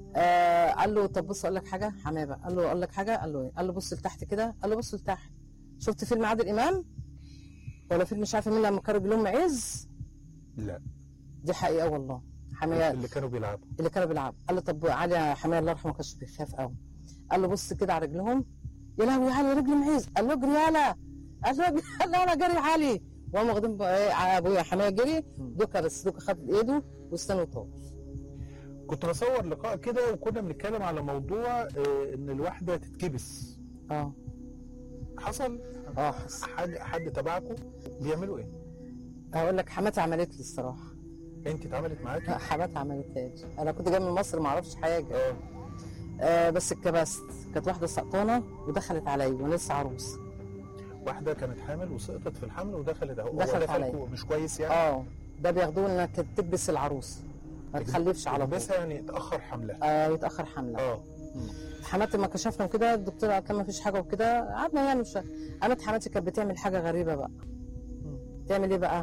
آه قال له طب بص اقول لك حاجه حمايه بقى قال له اقول لك حاجه قال له ايه قال له بص لتحت كده قال له بص لتحت شفت فيلم عادل امام ولا فيلم مش عارفه مين لما كان رجلهم معز لا دي حقيقه والله حمايه اللي كانوا بيلعبوا اللي كانوا بيلعبوا قال له طب علي يا حمايه الله يرحمه ما كانش بيخاف قوي قال له بص كده على رجلهم يا لهوي يا علي رجلي معز قال له اجري يالا قال له اجري يالا انا جري علي وهم واخدين بقى ايه على ابويا حمايه جري دوكا بس دوكا خد ايده واستنوا طار كنت بصور لقاء كده وكنا بنتكلم على موضوع آه، ان الواحده تتكبس اه حصل اه حس حد حد تبعكم بيعملوا ايه؟ هقول لك حماتي عملت لي الصراحه انت اتعملت معاكي؟ لا حماتي عملتها لي انا كنت جايه من مصر ما اعرفش حاجه اه آه بس اتكبست كانت واحده سقطانه ودخلت عليا وانا لسه عروس واحده كانت حامل وسقطت في الحمل ودخلت اهو دخلت هو ده عليا. فالكو مش كويس يعني؟ اه ده بياخدوه انك تكبس العروس ما تخلفش على طول بس يعني تاخر حملها آه يتاخر حملها اه حماتي ما كشفنا وكده الدكتور قالت لها ما فيش حاجه وكده قعدنا يعني مش قامت حماتي كانت بتعمل حاجه غريبه بقى تعمل ايه بقى؟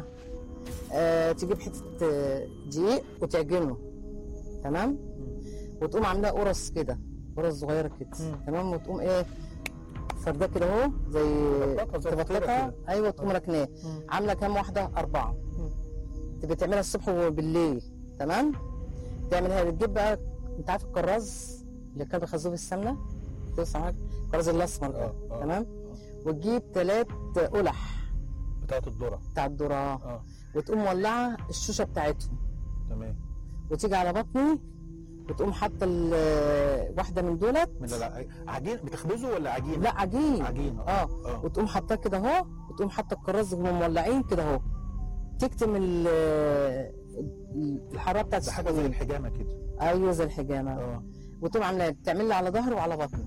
آه تجيب حته آه، دقيق وتعجنه تمام؟ وتقوم عاملاه قرص كده قرص صغيره كده مم. تمام وتقوم ايه فرداه كده اهو زي تبططها زي الفطيرة تبططها كده. ايوه تقوم راكناه مم. عامله كام واحده؟ اربعه مم. تبقى تعملها الصبح وبالليل تمام؟ تعملها بتجيب بقى انت عارف الكراز اللي كان بيخزوه في السمنه؟ توسع معاك الكراز الاسمر ده آه، آه. تمام؟ وتجيب ثلاث قلح بتاعت الذره بتاع الذره اه وتقوم مولعه الشوشه بتاعتهم تمام وتيجي على بطني وتقوم حاطه ال- واحده من دولت من الع- عجين بتخبزه ولا عجين؟ لا عجين عجين اه اه وتقوم حاطاه كده اهو وتقوم حاطه الكراز وهم مولعين كده اهو تكتم ال- ال- الحراره بتاعت ده حاجه زي السخونية. الحجامه كده ايوه زي الحجامه اه وتقوم عاملاها بتعمل لي على ظهري وعلى بطني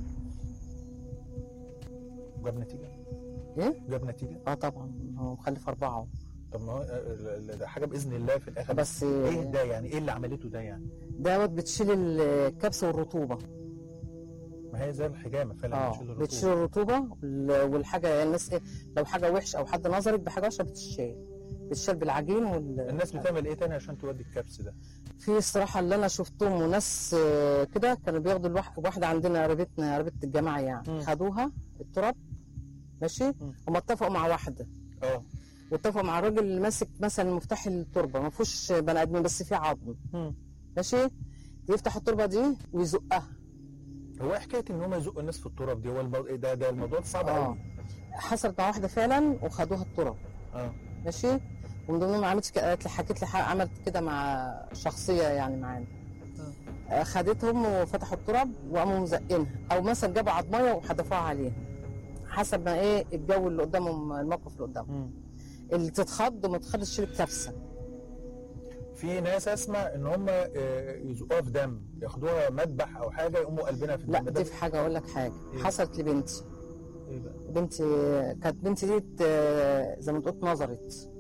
جاب نتيجه؟ ايه؟ جاب نتيجه؟ اه طبعا هو مخلف اربعه طب ما هو ال- ال- ده حاجه باذن الله في الاخر بس ايه ده يعني ايه اللي عملته ده يعني؟ دوت بتشيل الكبسه والرطوبه ما هي زي الحجامه فعلا اه بتشيل الرطوبة. بتشيل الرطوبه وال- والحاجه يعني الناس ايه لو حاجه وحشه او حد نظرت بحاجه وحشه بتشيل بتشيل بالعجين وال الناس بتعمل ايه تاني عشان تودي الكبس ده؟ في الصراحه اللي انا شفتهم وناس آه، كده كانوا بياخدوا الواحد واحده عندنا قريبتنا قريبه الجماعه يعني مم. خدوها التراب ماشي مم. هم اتفقوا مع واحده اه واتفقوا مع الراجل اللي ماسك مثلا مفتاح التربه ما فيهوش بني ادمين بس فيه عظم ماشي يفتح التربه دي ويزقها هو ايه حكايه ان هم يزقوا الناس في التراب دي هو المو... ده ده الموضوع صعب اه قوي حصلت مع واحده فعلا وخدوها التراب اه ماشي ومن ضمنهم عملت كده قالت لي حكيت لي حق- عملت كده مع شخصيه يعني معانا آه، خدتهم وفتحوا التراب وقاموا مزقينها او مثلا جابوا عضميه وحدفوها عليها حسب ما ايه الجو اللي قدامهم الموقف اللي قدامهم مم. اللي تتخض وما تتخضش تشيل كبسه في ناس اسمع ان هم آه، يزقوها في دم ياخدوها مذبح او حاجه يقوموا قلبنا في لا الدم دي في حاجه اقول لك حاجه إيه؟ حصلت لبنتي ايه بقى؟ بنتي كانت بنتي دي ت- زي ما تقول نظرت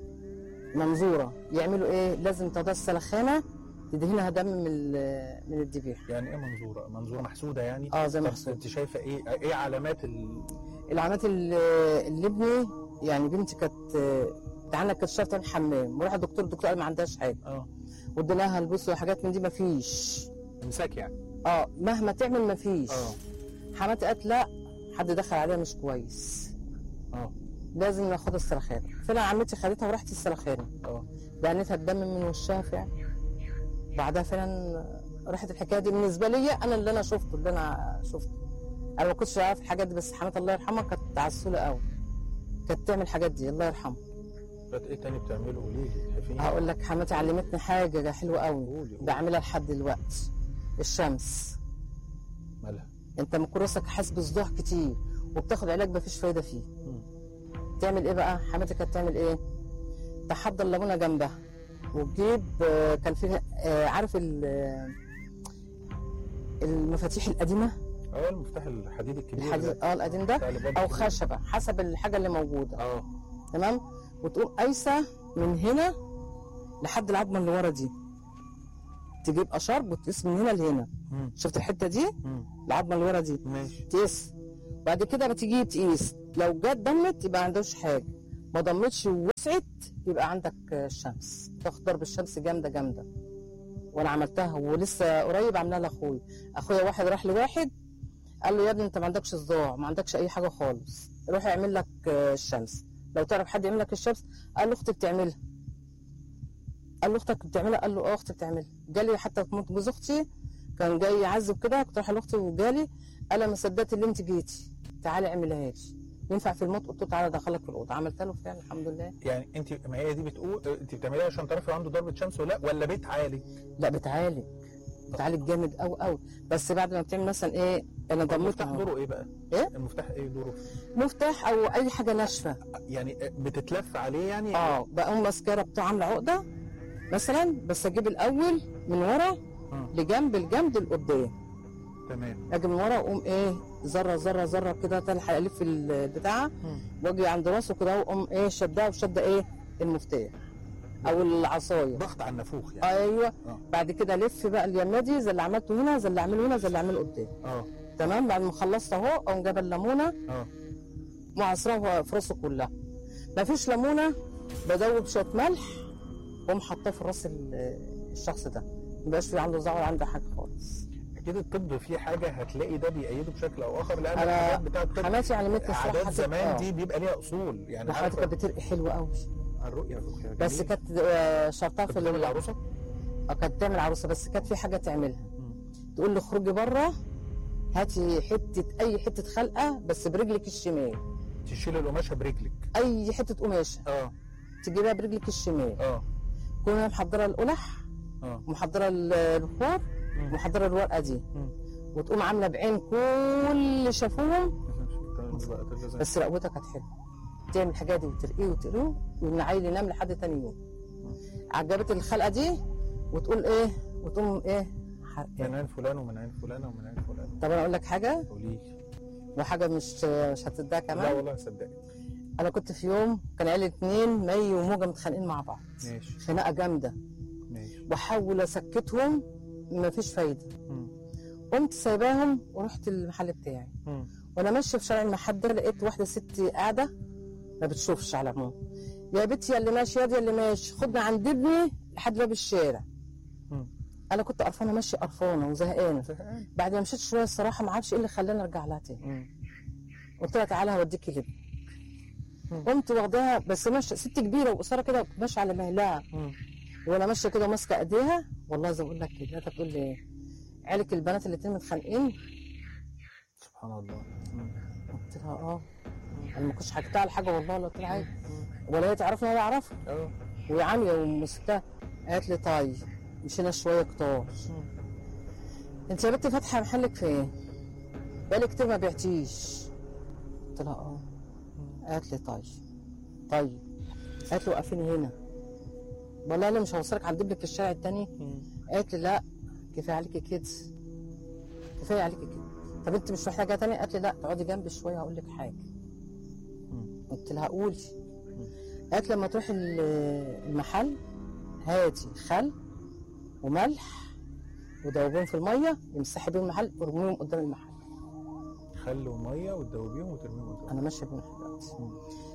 منظوره يعملوا ايه لازم تاخدها السلخانه تدهنها دم من ال- من الذبيحه يعني ايه منظوره؟ منظوره محسوده يعني؟ اه زي طب محسوب انت شايفه ايه ايه علامات ال... العلامات ال- اللي ابني يعني بنتي كانت تعالى كانت شرط الحمام وراح الدكتور الدكتور قال ما عندهاش حاجه اه واديناها البوس وحاجات من دي ما فيش امساك يعني اه مهما تعمل ما فيش اه حماتي قالت لا حد دخل عليها مش كويس اه لازم ناخد السلخانه فعلا عمتي خدتها وراحت السلخانه اه دهنتها الدم من وشها فعلا بعدها فعلا راحت الحكايه دي بالنسبه لي انا اللي انا شفته اللي انا شفته انا ما كنتش عارف الحاجات دي بس حماتي الله يرحمها كانت عسوله قوي كانت تعمل الحاجات دي الله يرحمها بقت ايه تاني بتعمله قولي لي تحفيني هقول لك حماتي علمتني حاجه حلوه قوي قولي قولي. بعملها لحد دلوقتي الشمس مالها انت من كراسك حاسس بصداع كتير وبتاخد علاج مفيش فايده فيه تعمل ايه بقى حماتي كانت تعمل ايه تحضر ليمونه جنبها وتجيب آه، كان فيها آه، عارف ال- آه، المفاتيح القديمه اه المفتاح الحديد الكبير الحديد ده اه القديم ده بتاع الباب او الكبير. خشبه حسب الحاجه اللي موجوده اه تمام وتقوم قايسه من هنا لحد العظمه اللي ورا دي تجيب اشارب وتقيس من هنا لهنا مم. شفت الحته دي مم. العظمه اللي ورا دي ماشي تقيس بعد كده بتيجي تقيس لو جت ضمت يبقى عندوش حاجه ما ضمتش ووسعت يبقى عندك آه، الشمس تاخد ضرب الشمس جامده جامده وانا عملتها ولسه قريب عاملاها لاخويا اخويا واحد راح لواحد قال له يا ابني انت ما عندكش صداع ما عندكش اي حاجه خالص روح اعمل لك آه، الشمس لو تعرف حد يعمل لك الشمس قال له اختي بتعملها قال له اختك بتعملها قال له اه اختي بتعملها جالي حتى كنت جوز اختي كان جاي يعذب كده كنت رايحه لاختي وجالي قال انا ما صدقت اللي انت جيتي تعالي اعملها لي ينفع في الموت قلت له تعالى ادخلك في الاوضه عملت له فعلا الحمد لله يعني انت ما هي دي بتقول انت بتعمليها عشان تعرفي عنده ضربه شمس ولا لا ولا بيت عالي لا بتعالج بتعالج جامد قوي قوي بس بعد ما بتعمل مثلا ايه انا ضميت المفتاح دوره ايه بقى؟ ايه المفتاح ايه دوره؟ مفتاح او اي حاجه ناشفه يعني بتتلف عليه يعني اه بقوم ماسكاره بتاع عامله عقده مثلا بس اجيب الاول من ورا آه. لجنب الجنب لقدام تمام اجي من ورا اقوم ايه ذره ذره ذره كده تلحق الف البتاعه واجي عند راسه كده واقوم ايه شدها وشده ايه المفتاح او العصايه ضغط على النافوخ يعني ايوه اه بعد كده الف بقى اليمه دي زي اللي عملته هنا زي اللي اعمله هنا زي اللي اعمله قدام اه تمام بعد ما خلصت اهو اقوم جايبه الليمونه اه معصرها في راسه كلها ما فيش ليمونه بدوب شويه ملح واقوم حاطاه في راس ال- الشخص ده ما يبقاش في عنده زعل عنده حاجه خالص اكيد الطب فيه حاجه هتلاقي ده بيأيده بشكل او اخر لان أنا الحاجات بتاعت الطب حماتي علمتني الصراحه عادات حاجات- زمان آه. دي بيبقى ليها اصول يعني وحماتي عارفه كانت بترقي حلوه قوي الرؤيه الرؤيه بس جميل. كانت آه، شرطها كنت في بتعمل ال- العروسه؟ آه، كانت تعمل عروسه بس كانت في حاجه تعملها تقول لي اخرجي بره هاتي حته اي حته خلقه بس برجلك الشمال تشيل القماشه برجلك اي حته قماشه اه تجيبها برجلك الشمال اه كنا محضره القلح اه ومحضره ال- البخور مم. ومحضره الورقه دي مم. وتقوم عامله بعين كل شافوهم بس رقبتها كانت حلوه تعمل الحاجات دي وترقيه وترقيه والعيل ينام لحد تاني يوم عجبت الخلقه دي وتقول ايه وتقوم ايه حرقاه من عين فلان ومن عين فلانه ومن عين فلان طب انا اقول لك حاجه قولي لي. وحاجه مش مش هتصدقها لا كمان والله صدقني انا كنت في يوم كان عيله اتنين مي وموجه متخانقين مع بعض ماشي خناقه جامده ماشي بحاول اسكتهم مفيش فايده مم. قمت سايباهم ورحت المحل بتاعي مم. وانا ماشيه في شارع المحل ده لقيت واحده ست قاعده ما بتشوفش على العموم يا بنتي يا اللي ماشي يا دي اللي ماشي خدني عند ابني لحد باب الشارع مم. انا كنت قرفانه ماشيه قرفانه وزهقانه زهقان. بعد ما مشيت شويه الصراحه ما عادش ايه اللي خلاني ارجع لها تاني مم. قلت لها تعالى هوديكي لابني مم. قمت واخداها بس ماشيه ست كبيره وقصيره كده ماشيه على مهلها مم. وانا ماشيه كده ماسكه ايديها والله زي ما بقول لك كده لقيتها بتقول لي عيالك البنات الاتنين متخانقين سبحان الله مم. قلت لها اه انا ما كنتش حكيتها على حاجه والله ولا قلت لها عادي ولا هي تعرفني ولا اعرفها اه وهي عاميه ومسكتها قالت لي طيب مشينا شويه كتار انت يا بنتي فاتحه محلك فين؟ بقالي كتير ما بعتيش قلت لها اه قالت لي طيب طيب قالت لي وقفيني هنا والله انا مش هوصلك عند ابنك في الشارع التاني مم. قالت لي لا كفايه عليكي كده كفايه عليكي كده طب انت مش محتاجه تاني قالت لي لا تقعدي جنبي شويه هقول لك حاجه مم. قلت لها قولي قالت لما تروحي ال- المحل هاتي خل وملح ودوبهم في الميه امسحي بيهم المحل وارميهم قدام المحل خل وميه وتدوبيهم وترميهم قدام انا ماشيه بيهم دلوقتي مم.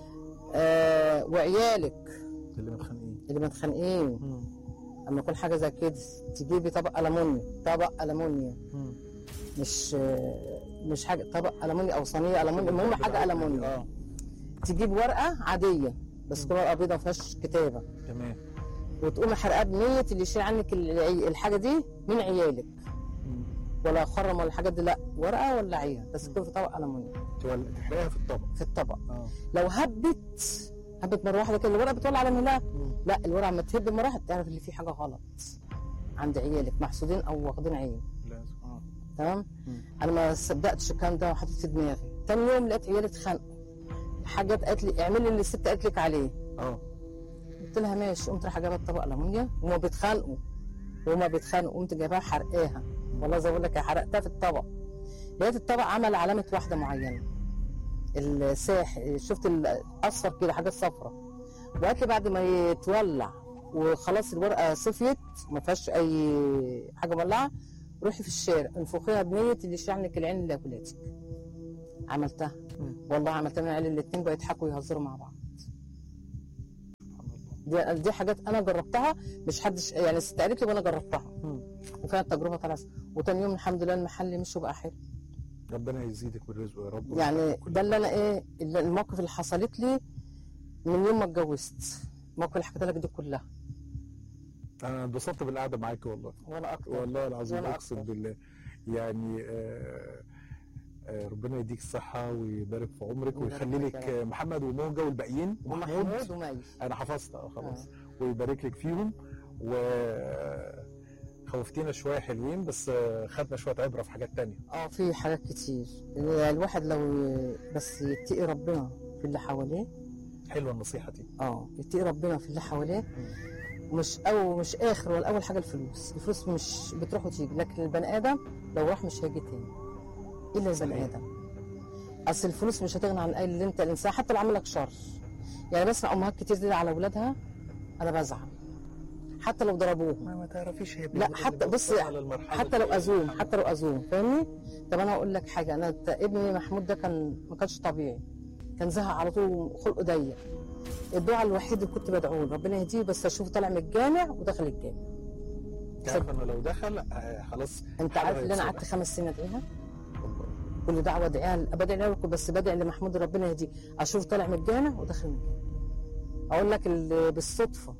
آه وعيالك اللي متخانقين اللي متخانقين مم. اما يكون حاجه زي كده تجيبي طبق المونيا طبق المونيا مم. مش آه، مش حاجه طبق المونيا او صينيه المونيا المهم حاجه المونيا اه تجيب ورقه عاديه بس تكون ورقه بيضاء ما فيهاش كتابه تمام وتقوم حرقاه بنيه اللي يشيل عنك العي- الحاجه دي من عيالك مم. ولا خرم ولا الحاجات دي لا ورقه ولا عيها بس تكون في طبق المونيا تول- تحرقها في الطبق في الطبق اه لو هبت هبت مره واحده كده الورقه بتولع على مهلها مم. لا الورقه لما تهب مره واحده تعرف ان في حاجه غلط عند عيالك محسودين او واخدين عين لا سبحان الله تمام مم. انا ما صدقتش الكلام ده وحطيت في دماغي تاني يوم لقيت عيالي اتخانقوا حاجات قالت لي اعملي اللي الست قالت لك عليه اه قلت لها ماشي قمت رايحه جايبه الطبق ليمونيا وهما بيتخانقوا وهما بيتخانقوا قمت جايباها حرقاها والله زي ما بقول لك حرقتها في الطبق لقيت الطبق عمل علامه واحده معينه الساح شفت الاصفر كده حاجه صفرة وقالت لي بعد ما يتولع وخلاص الورقه صفيت ما فيهاش اي حاجه مولعه روحي في الشارع انفخيها بنيه اللي يشعنك العين لاولادك عملتها مم. والله عملتها انا العيال الاثنين بقوا يضحكوا ويهزروا مع بعض سبحان الله. دي دي حاجات انا جربتها مش حدش يعني الست قالت لي وانا جربتها مم. وفعلا التجربه طلعت وتاني يوم الحمد لله المحل مشي وبقى حلو ربنا يزيدك بالرزق يا رب يعني كل ده اللي انا ايه اللي- الموقف اللي حصلت لي من يوم ما اتجوزت الموقف اللي حكيت لك دي كلها انا انبسطت بالقعده معاك والله ولا اكتر والله العظيم ولا اقسم أكتر. بالله يعني آه آه ربنا يديك الصحه ويبارك في عمرك ويبارك ويخلي فيك لك يا آه، محمد وموجه والباقيين ومحمود ومحمود ومي انا حفظتها خلاص ويبارك لك فيهم و خوفتينا شويه حلوين بس آه، خدنا شويه عبره في حاجات تانية اه في حاجات كتير الواحد لو بس يتقي ربنا في اللي حواليه حلوه النصيحه دي اه يتقي ربنا في اللي حواليه مش او مش اخر ولا اول حاجه الفلوس الفلوس مش بتروح وتيجي لكن البني ادم لو راح مش هيجي تاني الا البني صحيح. ادم اصل الفلوس مش هتغني عن اي اللي انت الانسان حتى لو عمل لك شر يعني بسمع امهات كتير دي على اولادها انا بزعل حتى لو ضربوهم ما, ما تعرفيش هي لا حتى بص حتى لو اذوهم حتى لو اذوهم فاهمني طب انا اقول لك حاجه انا ت- ابني محمود ده كان ما كانش طبيعي كان زهق على طول خلقه ضيق الدعاء الوحيد اللي كنت بدعوه له، ربنا يهديه بس اشوفه طالع من الجامع ودخل الجامع تعرف انه لو دخل آه، خلاص انت حاله عارف اللي انا هيتصلح. قعدت خمس سنين ادعيها والله. كل دعوه ادعيها بدعي له بس بدعي لمحمود ربنا يهديه اشوفه طالع من الجامع وداخل من الجامع اقول لك ال- بالصدفه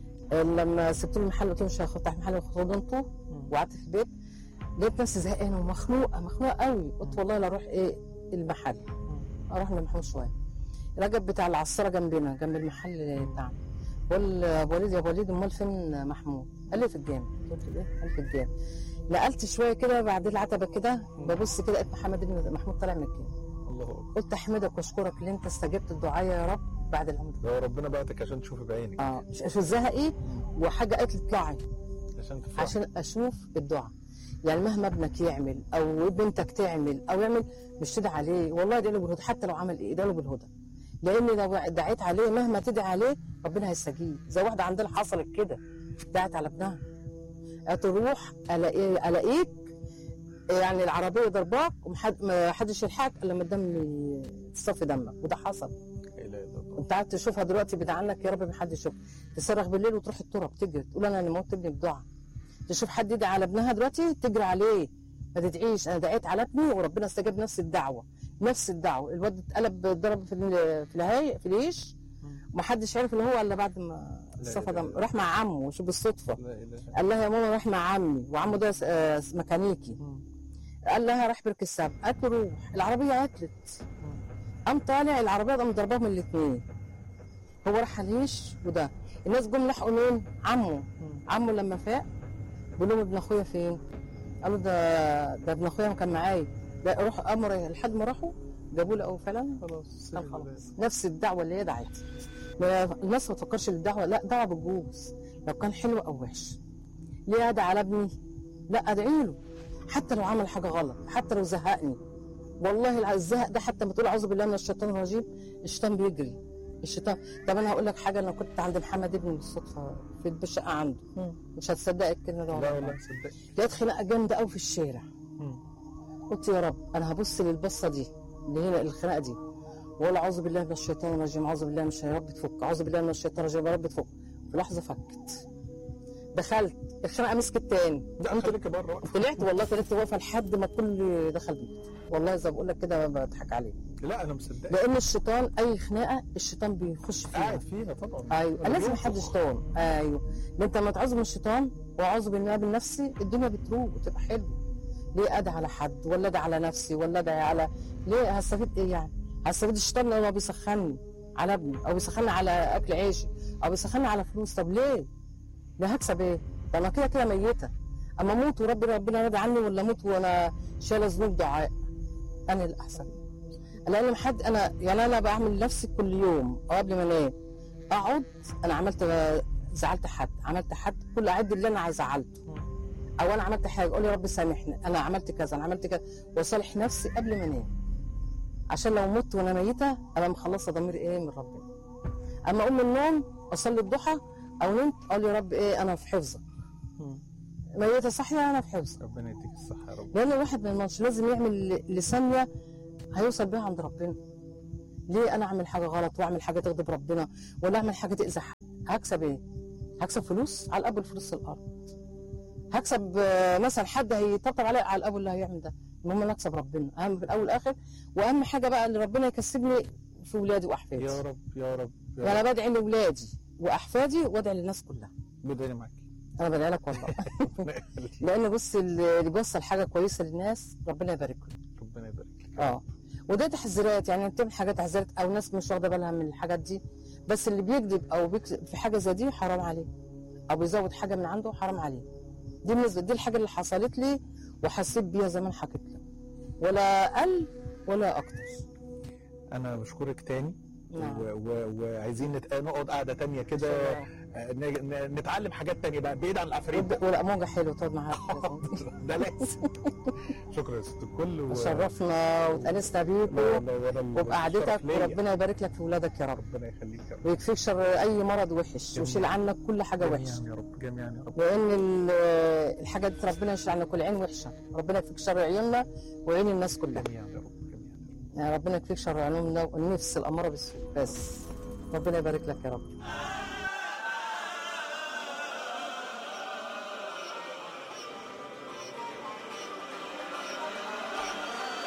لما سبت له المحل قلت له مش هفتح محل خدوا انتوا وقعدت في البيت لقيت نفسي زهقانه ومخنوقه مخنوقه قوي قلت والله لا اروح ايه المحل اروح لمحمود شويه رجب بتاع العصاره جنبنا جنب المحل بتاعنا بقول يا ابو وليد يا ابو وليد امال فين محمود؟ قال لي في الجامع قلت له ايه؟ قال في الجامع نقلت شويه كده بعد العتبه كده ببص كده لقيت محمد ابن محمود طالع من الجامع الله اكبر قلت احمدك واشكرك ان انت استجبت الدعاء يا رب بعد العمر لو ربنا بعتك عشان تشوفي بعينك اه مش مش زهقي وحاجه قالت لي اطلعي عشان تفرحي عشان اشوف الدعاء يعني مهما ابنك يعمل او بنتك تعمل او يعمل مش تدعي عليه والله ادعي له بالهدى حتى لو عمل ايه ادعي له بالهدى لان لو دعيت عليه مهما تدعي عليه ربنا هيستجيب زي واحده عندنا حصلت كده دعت على ابنها تروح الاقي الاقيك يعني العربيه ضرباك ومحد ما حدش يلحقك الا لما الدم يصفي دمك وده حصل لا اله الا الله انت قاعد تشوفها دلوقتي بدعي عنك يا رب ما حد يشوف تصرخ بالليل وتروح التراب تجري تقول انا اللي موت ابني بدعاء تشوف حد يدعي على ابنها دلوقتي تجري عليه ما تدعيش انا دعيت على ابني وربنا استجاب نفس الدعوه نفس الدعوه الواد اتقلب ضرب في ال- في الهاي في العيش ما حدش عرف اللي هو الا بعد ما صفى لا دم لا. راح مع عمه شوف بالصدفه لا اله قال لها يا ماما راح مع عمي وعمه ده آه، ميكانيكي قال لها راح برك السبت قالت له روح العربيه عطلت قام طالع العربيه قام ضربهم الاثنين هو راح الهيش وده الناس جم لحقوا مين عمه عمه لما فاق بيقول لهم ابن اخويا فين قالوا ده ده ابن اخويا كان معايا لا روح امر لحد ما راحوا جابوا له فعلا خلاص كان خلاص نفس الدعوه اللي هي دعت ما- الناس ما تفكرش الدعوه لا دعوه بالجوز لو كان حلو او وحش ليه ادعي على ابني لا ادعي له حتى لو عمل حاجه غلط حتى لو زهقني والله الع- الزهق ده حتى ما تقول اعوذ بالله من الشيطان الرجيم الشيطان بيجري الشيطان طب انا هقول لك حاجه انا كنت عند محمد ابني بالصدفه في الشقه عنده مش هتصدق الكلمه ده لا والله والله صدق لقيت خناقه جامده قوي في الشارع قلت يا رب انا هبص للبصه دي اللي هنا الخناقه دي واقول اعوذ بالله من الشيطان الرجيم اعوذ بالله من الشيطان يا رب تفك اعوذ بالله من الشيطان الرجيم يا رب تفك في لحظه فكت دخلت الخناقه مسكت تاني لا خليك بره طلعت والله طلعت واقفه لحد ما الكل دخل بيت والله زي ما بقول لك كده ما بضحك عليك لا انا مصدق لان الشيطان اي خناقه الشيطان بيخش فيها قاعد فيها طبعا ايوه لازم بينفخ. حد شيطان ايوه لان انت لما تعوذ من الشيطان واعوذ بالله من نفسي الدنيا بتروق وتبقى حلوه ليه ادعي على حد ولا ادعي على نفسي ولا ادعي على ليه هستفيد ايه يعني هستفيد الشيطان لو هو بيسخني على ابني او بيسخني على اكل عيشي او بيسخني على فلوس طب ليه ده هكسب ايه ده انا كده كده ميته اما اموت وربنا ربنا راضي عني ولا اموت وانا شايله ذنوب دعاء انا الاحسن لان حد انا يعني انا بعمل نفسي كل يوم او قبل ما انام اقعد انا عملت زعلت حد عملت حد كل اعد اللي انا عايز زعلته او انا عملت حاجه اقول يا رب سامحني انا عملت كذا انا عملت كذا واصالح نفسي قبل ما انام عشان لو مت وانا ميته انا مخلصه ضميري ايه من ربنا اما اقوم من النوم اصلي الضحى او نمت قال يا رب ايه انا في حفظك مم. ميته صحيه انا في حفظك ربنا يديك الصحه يا رب لان الواحد ما يضمنش لازم يعمل لثانيه هيوصل بيها عند ربنا ليه انا اعمل حاجه غلط واعمل حاجه تغضب ربنا ولا اعمل حاجه تاذي حد هكسب ايه هكسب فلوس على الاب الفلوس الارض هكسب آه، مثلا حد هيطبطب عليا على الاب اللي هيعمل ده المهم انا اكسب ربنا اهم في الاول والاخر واهم حاجه بقى اللي ربنا يكسبني في ولادي واحفادي يا رب يا رب يا وانا رب بدعي لاولادي واحفادي وادعي للناس كلها بدعي معاك انا بدعي لك والله ربنا يخليك. لان بص اللي بيوصل حاجه كويسه للناس ربنا يبارك له ربنا يبارك لك اه وده تحذيرات يعني بتعمل حاجات تحذيرات او ناس مش واخده بالها من الحاجات دي بس اللي بيكذب او بيكذب في حاجه زي دي حرام عليه او بيزود حاجه من عنده حرام عليه دي بالنسبه دي الحاجه اللي حصلت لي وحسيت بيها زي ما انا حكيت لك ولا اقل ولا اكتر انا بشكرك تاني نعم. و- و- وعايزين نت- نقعد قعده تانية كده آه، ن- ن- نتعلم حاجات تانية بقى بعيد عن العفاريت ده. والاموجه حلوه تقعد معاك ده لازم شكرا يا ست الكل و... شرفنا واتأنسنا بيكم لا- لا، وأنا ال- وبقعدتك الشرف ليا. وربنا يبارك لك في ولادك يا رب ربنا يخليك يا رب ويكفيك شر اي مرض وحش جميل. ويشيل عنك كل حاجه جميعا وحشه يا رب جميعا يا رب لان ال- الحاجه دي ربنا يشيل عنك العين وحشه ربنا يكفيك شر عيوننا وعين الناس كلها جميعا يا رب جميعا يعني ربنا يكفيك شر عيوننا والنفس الاماره بالسوء بس ربنا يبارك لك يا رب